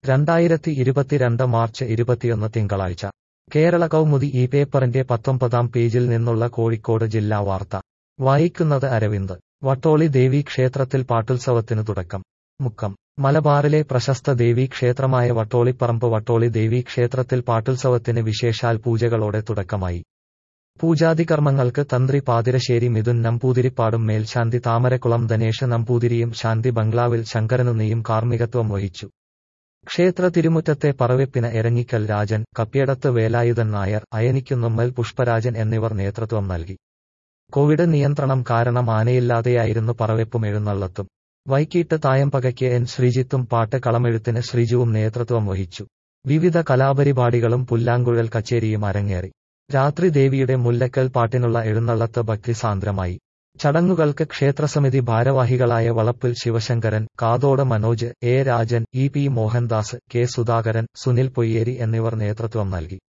രണ്ടായിരത്തി ഇരുപത്തിരണ്ട് മാർച്ച് ഇരുപത്തിയൊന്ന് തിങ്കളാഴ്ച കേരള കൗമുദി ഈ പേപ്പറിന്റെ പത്തൊമ്പതാം പേജിൽ നിന്നുള്ള കോഴിക്കോട് ജില്ലാ വാർത്ത വായിക്കുന്നത് അരവിന്ദ് വട്ടോളി ദേവീ ക്ഷേത്രത്തിൽ പാട്ടുത്സവത്തിന് തുടക്കം മുക്കം മലബാറിലെ പ്രശസ്ത ദേവീ ക്ഷേത്രമായ വട്ടോളിപ്പറമ്പ് വട്ടോളി ദേവീ ക്ഷേത്രത്തിൽ പാട്ടുത്സവത്തിന് വിശേഷാൽ പൂജകളോടെ തുടക്കമായി പൂജാതികർമ്മങ്ങൾക്ക് തന്ത്രി പാതിരശ്ശേരി മിഥുൻ നമ്പൂതിരിപ്പാടും മേൽശാന്തി താമരക്കുളം ധനേഷ് നമ്പൂതിരിയും ശാന്തി ബംഗ്ലാവിൽ ശങ്കരനുണ്ണിയും കാർമ്മികത്വം വഹിച്ചു ക്ഷേത്ര തിരുമുറ്റത്തെ പറവെപ്പിന് എരഞ്ഞിക്കൽ രാജൻ കപ്പ്യടത്ത് വേലായുധൻ നായർ അയനിക്കുന്നുമ്മൽ പുഷ്പരാജൻ എന്നിവർ നേതൃത്വം നൽകി കോവിഡ് നിയന്ത്രണം കാരണം ആനയില്ലാതെയായിരുന്നു പറവെപ്പും എഴുന്നള്ളത്തും വൈകീട്ട് തായമ്പകയ്ക്ക് എൻ ശ്രീജിത്തും പാട്ട് കളമെഴുത്തിന് ശ്രീജുവും നേതൃത്വം വഹിച്ചു വിവിധ കലാപരിപാടികളും പുല്ലാങ്കുഴൽ കച്ചേരിയും അരങ്ങേറി രാത്രി ദേവിയുടെ മുല്ലക്കൽ പാട്ടിനുള്ള എഴുന്നള്ളത്ത് ഭക്തിസാന്ദ്രമായി ചടങ്ങുകൾക്ക് ക്ഷേത്രസമിതി ഭാരവാഹികളായ Valappil Sivasankaran Kathod Manoj A Rajan E P Mohandas K Sudhakaran Sunil Poyyeri എന്നിവർ നേതൃത്വം നൽകി